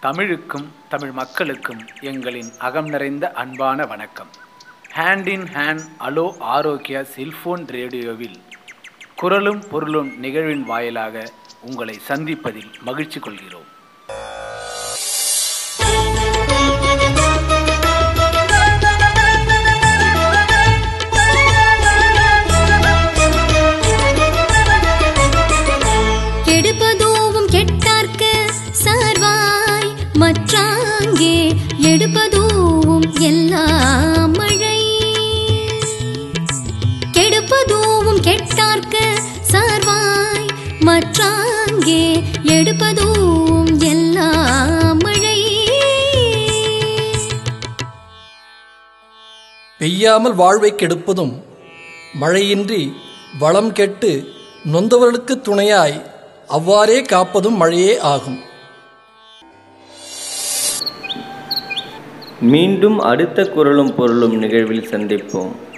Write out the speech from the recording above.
தமிழுக்கும் தமிழ் மக்களுக்கும் எங்களின் அகம் நிறைந்த அன்பான வணக்கம் ஹேண்ட் இன் ஹேண்ட் அலோ ஆரோக்கியா செல்போன் ரேடியோவில் குரலும் பொருளும் நிகழ்வின் வாயிலாக உங்களை சந்திப்பதில் மகிழ்ச்சி கொள்கிறோம் கெடுப்பதோவும் கெட்டார்க்கு சார்வாய் மற்றாங்கே எடுப்பதோவும் எல்லாம் மழை கெடுப்பதோவும் கெட்டார்க்கு சார்வாய் மற்றாங்கே எடுப்பதோவும் எல்லாம் மழை பெய்யாமல் வாழ்வை கெடுப்பதும் மழையின்றி வளம் கெட்டு நொந்தவர்களுக்கு துணையாய் அவ்வாறே காப்பதும் மழையே ஆகும் மீண்டும் அடுத்த குரலும் பொருளும் நிகழ்வில் சந்திப்போம்